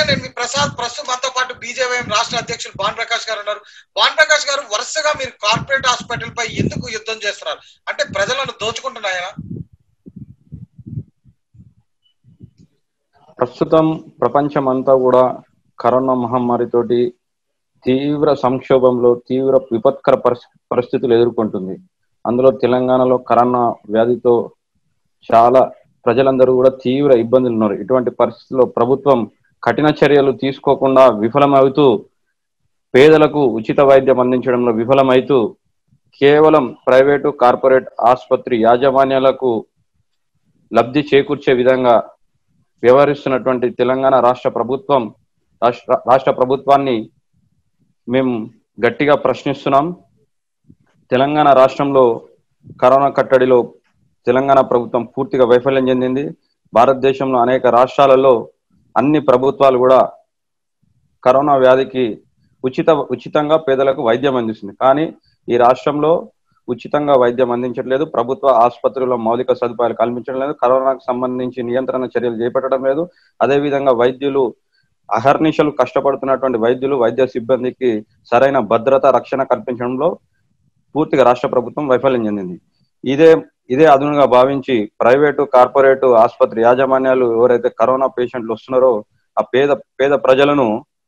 నేను మీ ప్రసాద్ ప్రస్తుతం మనతో పాటు బీజేపీ రాష్ట్ర అధ్యక్షులు భాన్ ప్రకాష్ గారు ఉన్నారు భాన్ ప్రకాష్ గారు వరుసగా మీరు కార్పొరేట్ హాస్పిటల్ పై ఎందుకు యుద్ధం చేస్తున్నారు అంటే ప్రజలను దోచుకుంటున్నాయా ప్రస్తుతం ప్రపంచం అంతా కూడా కరోనా మహమ్మారితోటి తీవ్ర సంక్షోభంలో తీవ్ర విపత్కర పరిస్- పరిస్థితులు ఎదుర్కొంటుంది అందులో తెలంగాణలో కరోనా వ్యాధితో చాలా ప్రజలందరూ కూడా తీవ్ర ఇబ్బందులు ఉన్నారు ఇటువంటి పరిస్థితుల్లో ప్రభుత్వం కఠిన చర్యలు తీసుకోకుండా విఫలమవుతూ పేదలకు ఉచిత వైద్యం అందించడంలో విఫలమైతూ కేవలం ప్రైవేటు కార్పొరేట్ ఆసుపత్రి యాజమాన్యాలకు లబ్ధి చేకూర్చే విధంగా వ్యవహరిస్తున్నటువంటి తెలంగాణ రాష్ట్ర ప్రభుత్వం రాష్ట్ర రాష్ట్ర ప్రభుత్వాన్ని మేము గట్టిగా ప్రశ్నిస్తున్నాం తెలంగాణ రాష్ట్రంలో కరోనా కట్టడిలో తెలంగాణ ప్రభుత్వం పూర్తిగా వైఫల్యం చెందింది భారతదేశంలో అనేక రాష్ట్రాలలో అన్ని ప్రభుత్వాలు కూడా కరోనా వ్యాధికి ఉచిత ఉచితంగా పేదలకు వైద్యం అందిస్తుంది కానీ ఈ రాష్ట్రంలో ఉచితంగా వైద్యం అందించట్లేదు ప్రభుత్వ ఆసుపత్రుల్లో మౌలిక సదుపాయాలు కల్పించడం లేదు కరోనాకు సంబంధించి నియంత్రణ చర్యలు చేపట్టడం లేదు అదేవిధంగా వైద్యులు అహర్నిశలు కష్టపడుతున్నటువంటి వైద్యులు వైద్య సిబ్బందికి సరైన భద్రత రక్షణ కల్పించడంలో పూర్తిగా రాష్ట్ర ప్రభుత్వం వైఫల్యం చెందింది ఇదే ఇదే అదునుగా భావించి ప్రైవేటు కార్పొరేటు ఆసుపత్రి యాజమాన్యాలు ఎవరైతే కరోనా పేషెంట్లు వస్తున్నారో ఆ పేద పేద ప్రజలను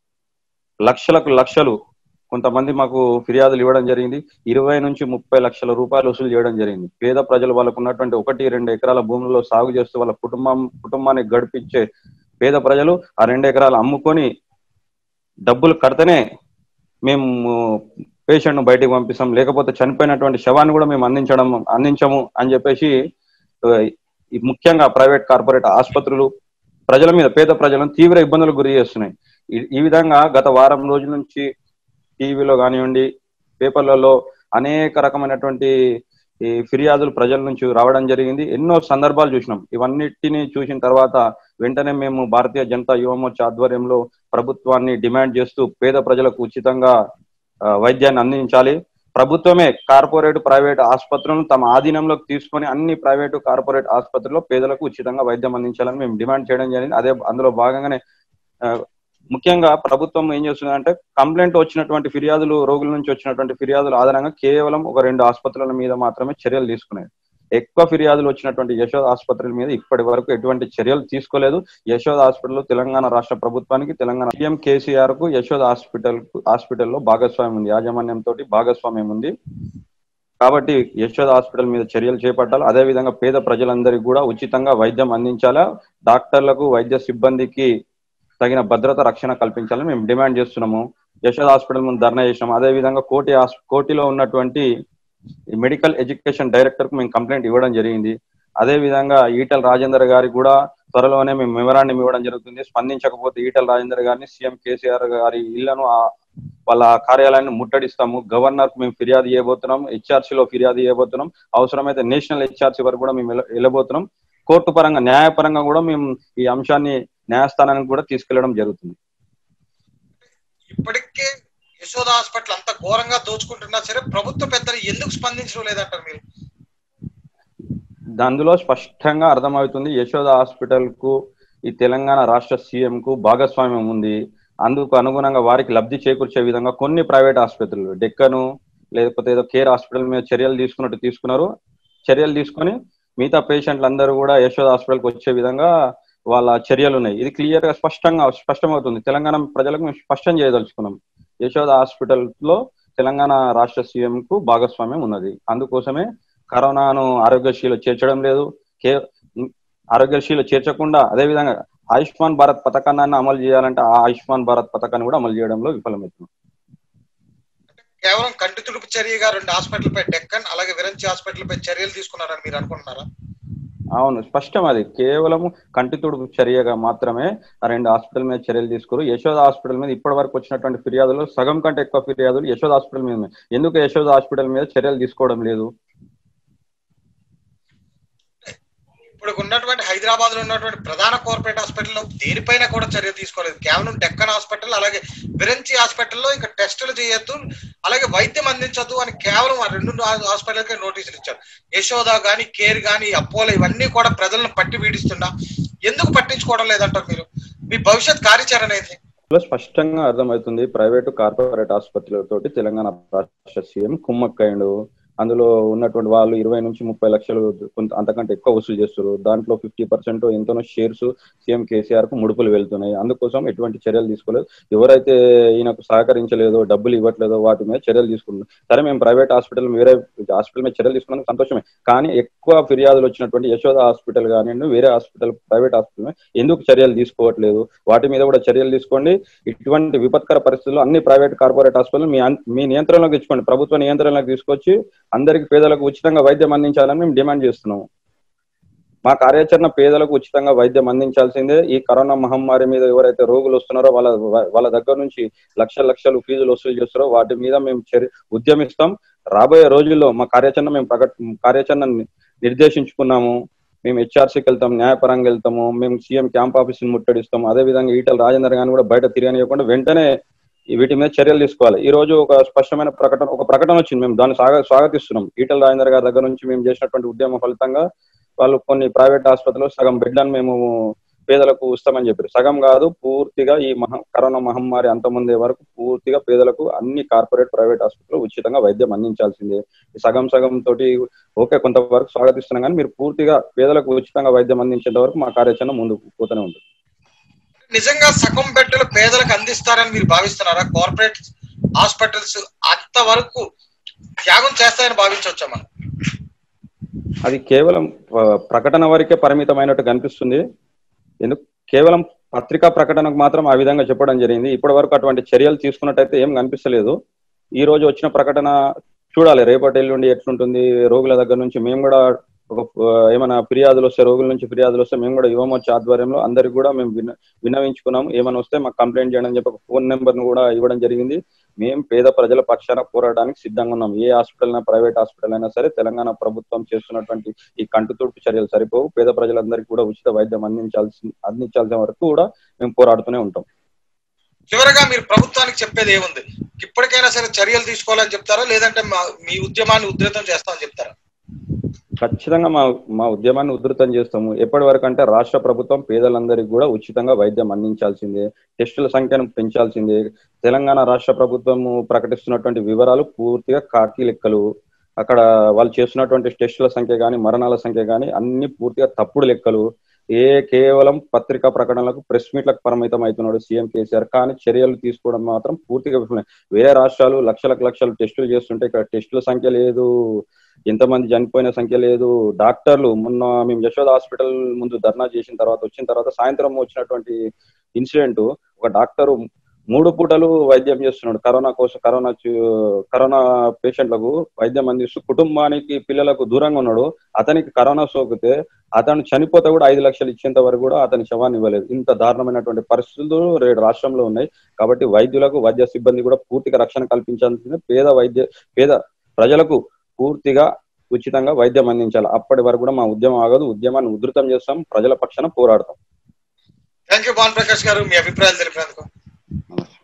లక్షలకు లక్షలు కొంతమంది మాకు ఫిర్యాదులు ఇవ్వడం జరిగింది ఇరవై నుంచి ముప్పై లక్షల రూపాయలు వసూలు చేయడం జరిగింది పేద ప్రజలు వాళ్ళకు ఉన్నటువంటి ఒకటి రెండు ఎకరాల భూములలో సాగు చేస్తూ వాళ్ళ కుటుంబం కుటుంబాన్ని గడిపించే పేద ప్రజలు ఆ రెండు ఎకరాలు అమ్ముకొని డబ్బులు కడితేనే మేము పేషెంట్ ను బయటికి పంపిస్తాం లేకపోతే చనిపోయినటువంటి శవాన్ని కూడా మేము అందించడం అందించము అని చెప్పేసి ఆ, ఈ ముఖ్యంగా ప్రైవేట్ కార్పొరేట్ ఆసుపత్రులు ప్రజల మీద పేద ప్రజలను తీవ్ర ఇబ్బందులకు గురి చేస్తున్నాయి ఈ- ఈ విధంగా గత వారం రోజుల నుంచి టీవీలో కానివ్వండి పేపర్లలో అనేక రకమైనటువంటి ఈ ఫిర్యాదులు ప్రజల నుంచి రావడం జరిగింది ఎన్నో సందర్భాలు చూసినాం ఇవన్నిటిని చూసిన తర్వాత వెంటనే మేము భారతీయ జనతా యువ మోర్చా ఆధ్వర్యంలో ప్రభుత్వాన్ని డిమాండ్ చేస్తూ పేద ప్రజలకు ఉచితంగా ఆ, వైద్యాన్ని అందించాలి ప్రభుత్వమే కార్పొరేట్ ప్రైవేట్ ఆసుపత్రులను తమ ఆధీనంలోకి తీసుకొని అన్ని ప్రైవేటు కార్పొరేట్ ఆసుపత్రుల్లో పేదలకు ఉచితంగా వైద్యం అందించాలని మేము డిమాండ్ చేయడం జరిగింది అదే అందులో భాగంగానే ఆ, ముఖ్యంగా ప్రభుత్వం ఏం చేస్తుందంటే కంప్లైంట్ వచ్చినటువంటి ఫిర్యాదులు రోగుల నుంచి వచ్చినటువంటి ఫిర్యాదుల ఆధారంగా కేవలం ఒక రెండు ఆసుపత్రుల మీద మాత్రమే చర్యలు తీసుకునేది ఎక్కువ ఫిర్యాదులు వచ్చినటువంటి యశోద ఆసుపత్రుల మీద ఇప్పటి వరకు ఎటువంటి చర్యలు తీసుకోలేదు యశోద హాస్పిటల్ తెలంగాణ రాష్ట్ర ప్రభుత్వానికి తెలంగాణ సీఎం కేసీఆర్ కు యశోద హాస్పిటల్ హాస్పిటల్లో భాగస్వామ్యం ఉంది యాజమాన్యం తోటి భాగస్వామ్యం ఉంది కాబట్టి యశోద హాస్పిటల్ మీద చర్యలు చేపట్టాలి అదే విధంగా పేద ప్రజలందరికీ కూడా ఉచితంగా వైద్యం అందించాలా డాక్టర్లకు వైద్య సిబ్బందికి తగిన భద్రత రక్షణ కల్పించాలని మేము డిమాండ్ చేస్తున్నాము యశోద హాస్పిటల్ ముందు ధర్నా చేసినాము అదే విధంగా కోటి హాస్- కోటిలో ఉన్నటువంటి ఈ మెడికల్ ఎడ్యుకేషన్ డైరెక్టర్ కు మేము కంప్లైంట్ ఇవ్వడం జరిగింది అదే విధంగా ఈటల రాజేందర్ గారికి కూడా త్వరలోనే మేము మెమరాండం ఇవ్వడం జరుగుతుంది స్పందించకపోతే ఈటల రాజేందర్ గారిని సీఎం కేసీఆర్ గారి ఇళ్లను ఆ- వాళ్ళ కార్యాలయాన్ని ముట్టడిస్తాము గవర్నర్ కు మేము ఫిర్యాదు చేయబోతున్నాం హెచ్ఆర్సీ లో ఫిర్యాదు చేయబోతున్నాం అవసరమైతే నేషనల్ హెచ్ఆర్సీ వరకు కూడా మేము వెళ్ళ- వెళ్ళబోతున్నాం కోర్టు పరంగా న్యాయపరంగా కూడా మేము ఈ అంశాన్ని న్యాయస్థానానికి కూడా తీసుకెళ్లడం జరుగుతుంది ఇప్పటికే యశోద హాస్పిటల్ అంత ఘోరంగా దోచుకుంటున్నా సరే ప్రభుత్వ పెద్దలు ఎందుకు స్పందించడం లేదంటారు మీరు అందులో స్పష్టంగా అర్థమవుతుంది యశోద హాస్పిటల్ కు ఈ తెలంగాణ రాష్ట్ర సీఎం కు భాగస్వామ్యం ఉంది అందుకు అనుగుణంగా వారికి లబ్ధి చేకూర్చే విధంగా కొన్ని ప్రైవేట్ ఆసుపత్రులు డెక్కను లేకపోతే ఏదో కేర్ హాస్పిటల్ మీద చర్యలు తీసుకున్నట్టు తీసుకున్నారు చర్యలు తీసుకొని మిగతా పేషెంట్లు అందరూ కూడా యశోద హాస్పిటల్కి వచ్చే విధంగా వాళ్ళ చర్యలు ఉన్నాయి ఇది క్లియర్ గా స్పష్టంగా స్పష్టమవుతుంది తెలంగాణ ప్రజలకు మేము స్పష్టం చేయదలుచుకున్నాం యశోద హాస్పిటల్ లో తెలంగాణ రాష్ట్ర సీఎం కు భాగస్వామ్యం ఉన్నది అందుకోసమే కరోనాను ఆరోగ్యశ్రీలో చేర్చడం లేదు కే ఆరోగ్యశ్రీలో చేర్చకుండా అదే విధంగా ఆయుష్మాన్ భారత్ పథకాన్ని అమలు చేయాలంటే ఆ ఆయుష్మాన్ భారత్ పథకాన్ని కూడా అమలు చేయడంలో విఫలమవుతుంది కేవలం కంటి తుడుపు చర్యగా రెండు హాస్పిటల్ పై డెక్కన్ అలాగే విరంచి హాస్పిటల్ పై చర్యలు తీసుకున్నారని మీరు అనుకుంటున్నారా అవును స్పష్టం అది కేవలం కంటి తుడుపు చర్యగా మాత్రమే ఆ రెండు హాస్పిటల్ మీద చర్యలు తీసుకురు యశోద హాస్పిటల్ మీద ఇప్పటి వరకు వచ్చినటువంటి ఫిర్యాదులు సగం కంటే ఎక్కువ ఫిర్యాదులు యశోద హాస్పిటల్ మీద ఉన్నాయి. ఎందుకు యశోద హాస్పిటల్ మీద చర్యలు తీసుకోవడం లేదు ఇప్పుడు ఉన్నటువంటి హైదరాబాద్ లో ఉన్నటువంటి ప్రధాన కార్పొరేట్ హాస్పిటల్లో దేనిపైన కూడా చర్య తీసుకోలేదు కేవలం డెక్కన్ హాస్పిటల్ అలాగే విరంచి హాస్పిటల్లో ఇంకా టెస్టులు చేయొద్దు అలాగే వైద్యం అందించొద్దు అని కేవలం ఆ రెండు హాస్పిటల్కే నోటీసులు ఇచ్చారు యశోద గాని కేర్ గాని అపోలో ఇవన్నీ కూడా ప్రజలను పట్టి పీడిస్తున్నా ఎందుకు పట్టించుకోవడం లేదంటారు మీరు మీ భవిష్యత్ కార్యాచరణ ఏంటి లో స్పష్టంగా అర్థమవుతుంది ప్రైవేటు కార్పొరేట్ ఆసుపత్రులతోటి తెలంగాణ రాష్ట్ర సీఎం కుమ్మక్కయ్యండు అందులో ఉన్నటువంటి వాళ్ళు ఇరవై నుంచి ముప్పై లక్షలు కొంత అంతకంటే ఎక్కువ వసూలు చేస్తారు దాంట్లో ఫిఫ్టీ పర్సెంట్ ఎంతనో షేర్స్ సీఎం కేసీఆర్ కు ముడుపులు వెళ్తున్నాయి అందుకోసం ఎటువంటి చర్యలు తీసుకోలేదు ఎవరైతే ఈయనకు సహకరించలేదో డబ్బులు ఇవ్వట్లేదో వాటి మీద చర్యలు తీసుకుంటున్నారు సరే మేము ప్రైవేట్ హాస్పిటల్ వేరే హాస్పిటల్ మీద చర్యలు తీసుకున్నందుకు సంతోషమే కానీ ఎక్కువ ఫిర్యాదులు వచ్చినటువంటి యశోద హాస్పిటల్ కానివ్వండి వేరే హాస్పిటల్ ప్రైవేట్ హాస్పిటల్ మీద ఎందుకు చర్యలు తీసుకోవట్లేదు వాటి మీద కూడా చర్యలు తీసుకోండి ఇటువంటి విపత్కర పరిస్థితుల్లో అన్ని ప్రైవేట్ కార్పొరేట్ హాస్పిటల్ మీ అన్- మీ నియంత్రణలోకి తెచ్చుకోండి ప్రభుత్వ నియంత్రణలోకి తీసుకొచ్చి అందరికి పేదలకు ఉచితంగా వైద్యం అందించాలని మేము డిమాండ్ చేస్తున్నాము మా కార్యాచరణ పేదలకు ఉచితంగా వైద్యం అందించాల్సిందే ఈ కరోనా మహమ్మారి మీద ఎవరైతే రోగులు వస్తున్నారో వాళ్ళ వాళ్ళ దగ్గర నుంచి లక్షల లక్షలు ఫీజులు వసూలు చేస్తారో వాటి మీద మేము చర్య ఉద్యమిస్తాం రాబోయే రోజుల్లో మా కార్యాచరణ మేము ప్రకట కార్యాచరణ నిర్దేశించుకున్నాము మేము హెచ్ఆర్సీకి వెళ్తాం న్యాయపరంగా వెళ్తాము మేము సీఎం క్యాంప్ ఆఫీస్ని ముట్టడిస్తాం అదే విధంగా ఈటల రాజేందర్ గారిని కూడా బయట తిరగనివ్వకుండా వెంటనే ఈ వీటి మీద చర్యలు తీసుకోవాలి ఈ రోజు ఒక స్పష్టమైన ప్రకటన ఒక ప్రకటన వచ్చింది మేము దాన్ని స్వాగ స్వాగతిస్తున్నాం ఈటల రాజేందర్ గారి దగ్గర నుంచి మేము చేసినటువంటి ఉద్యమం ఫలితంగా వాళ్ళు కొన్ని ప్రైవేట్ ఆసుపత్రులు సగం బెడ్లను మేము పేదలకు ఇస్తామని చెప్పారు సగం కాదు పూర్తిగా ఈ మహా కరోనా మహమ్మారి అంతమంది వరకు పూర్తిగా పేదలకు అన్ని కార్పొరేట్ ప్రైవేట్ ఆసుపత్రులు ఉచితంగా వైద్యం అందించాల్సిందే ఈ సగం సగం తోటి ఓకే కొంతవరకు స్వాగతిస్తున్నాం కానీ మీరు పూర్తిగా పేదలకు ఉచితంగా వైద్యం అందించేంత వరకు మా కార్యాచరణ ముందుకు పోతూనే ఉంటుంది నిజంగా సగం బెడ్లు పేదలకు అందిస్తారని మీరు భావిస్తున్నారా కార్పొరేట్ హాస్పిటల్స్ అంతవరకు త్యాగం చేస్తాయని భావించవచ్చా మనం అది కేవలం ఆ, ప్రకటన వరకే పరిమితమైనట్టు కనిపిస్తుంది ఎందుకు కేవలం పత్రికా ప్రకటనకు మాత్రం ఆ విధంగా చెప్పడం జరిగింది ఇప్పటి వరకు అటువంటి చర్యలు తీసుకున్నట్టయితే ఏం కనిపిస్తలేదు ఈ రోజు వచ్చిన ప్రకటన చూడాలి రేపటి ఎల్లుండి ఎట్లుంటుంది రోగుల దగ్గర నుంచి మేము కూడా ఒక ఆ, ఏమైనా ఫిర్యాదులు వస్తే రోగుల నుంచి ఫిర్యాదులు వస్తే మేము కూడా యువమోర్చా ఆధ్వర్యంలో అందరికి కూడా మేము విన్న విన్నవించుకున్నాము ఏమైనా వస్తే మాకు కంప్లైంట్ చేయడం అని చెప్పి ఒక ఫోన్ నెంబర్ ను కూడా ఇవ్వడం జరిగింది మేము పేద ప్రజల పక్షాన పోరాడడానికి సిద్ధంగా ఉన్నాం ఏ హాస్పిటల్ అయినా ప్రైవేట్ హాస్పిటల్ అయినా సరే తెలంగాణ ప్రభుత్వం చేస్తున్నటువంటి ఈ కంటితుడుపు చర్యలు సరిపోవు పేద ప్రజలందరికీ కూడా ఉచిత వైద్యం అందించాల్సి అందించాల్సిన వరకు కూడా మేము పోరాడుతూనే ఉంటాం చివరగా మీరు ప్రభుత్వానికి చెప్పేది ఏముంది ఇప్పటికైనా సరే చర్యలు తీసుకోవాలని చెప్తారా లేదంటే మా- మీ ఉద్యమాన్ని ఉధృతం చేస్తామని చెప్తారా ఖచ్చితంగా మా మా ఉద్యమాన్ని ఉధృతం చేస్తాము ఎప్పటి వరకు అంటే రాష్ట్ర ప్రభుత్వం పేదలందరికీ కూడా ఉచితంగా వైద్యం అందించాల్సిందే టెస్టుల సంఖ్యను పెంచాల్సిందే తెలంగాణ రాష్ట్ర ప్రభుత్వము ప్రకటిస్తున్నటువంటి వివరాలు పూర్తిగా కాకి లెక్కలు అక్కడ వాళ్ళు చేస్తున్నటువంటి టెస్టుల సంఖ్య కానీ మరణాల సంఖ్య కానీ అన్ని పూర్తిగా తప్పుడు లెక్కలు ఏ కేవలం పత్రికా ప్రకటనలకు ప్రెస్ మీట్లకు పరిమితం అవుతున్నాడు సీఎం కేసీఆర్ కానీ చర్యలు తీసుకోవడం మాత్రం పూర్తిగా విఫలం వేరే రాష్ట్రాలు లక్షలకు లక్షలు టెస్టులు చేస్తుంటే ఇక్కడ టెస్టుల సంఖ్య లేదు ఎంతమంది చనిపోయిన సంఖ్య లేదు డాక్టర్లు మొన్న మేము యశోద హాస్పిటల్ ముందు ధర్నా చేసిన తర్వాత వచ్చిన తర్వాత సాయంత్రం వచ్చినటువంటి ఇన్సిడెంట్ ఒక డాక్టర్ మూడు పూటలు వైద్యం చేస్తున్నాడు కరోనా కోసం కరోనా చు- కరోనా పేషెంట్లకు వైద్యం అందిస్తూ కుటుంబానికి పిల్లలకు దూరంగా ఉన్నాడు అతనికి కరోనా సోకితే అతను చనిపోతే కూడా ఐదు లక్షలు ఇచ్చేంత వరకు కూడా అతని శవాన్ని ఇవ్వలేదు ఇంత దారుణమైనటువంటి పరిస్థితులు రేడు రాష్ట్రంలో ఉన్నాయి కాబట్టి వైద్యులకు వైద్య సిబ్బంది కూడా పూర్తిగా రక్షణ కల్పించాల్సిందే పేద వైద్య పేద ప్రజలకు పూర్తిగా ఉచితంగా వైద్యం అందించాలి అప్పటి వరకు కూడా మా ఉద్యమం ఆగదు ఉద్యమాన్ని ఉధృతం చేస్తాం ప్రజల పక్షాన పోరాడతాం థ్యాంక్ యూ భాన్ ప్రకాష్ గారు మీ అభిప్రాయాలు తెలిపినందుకు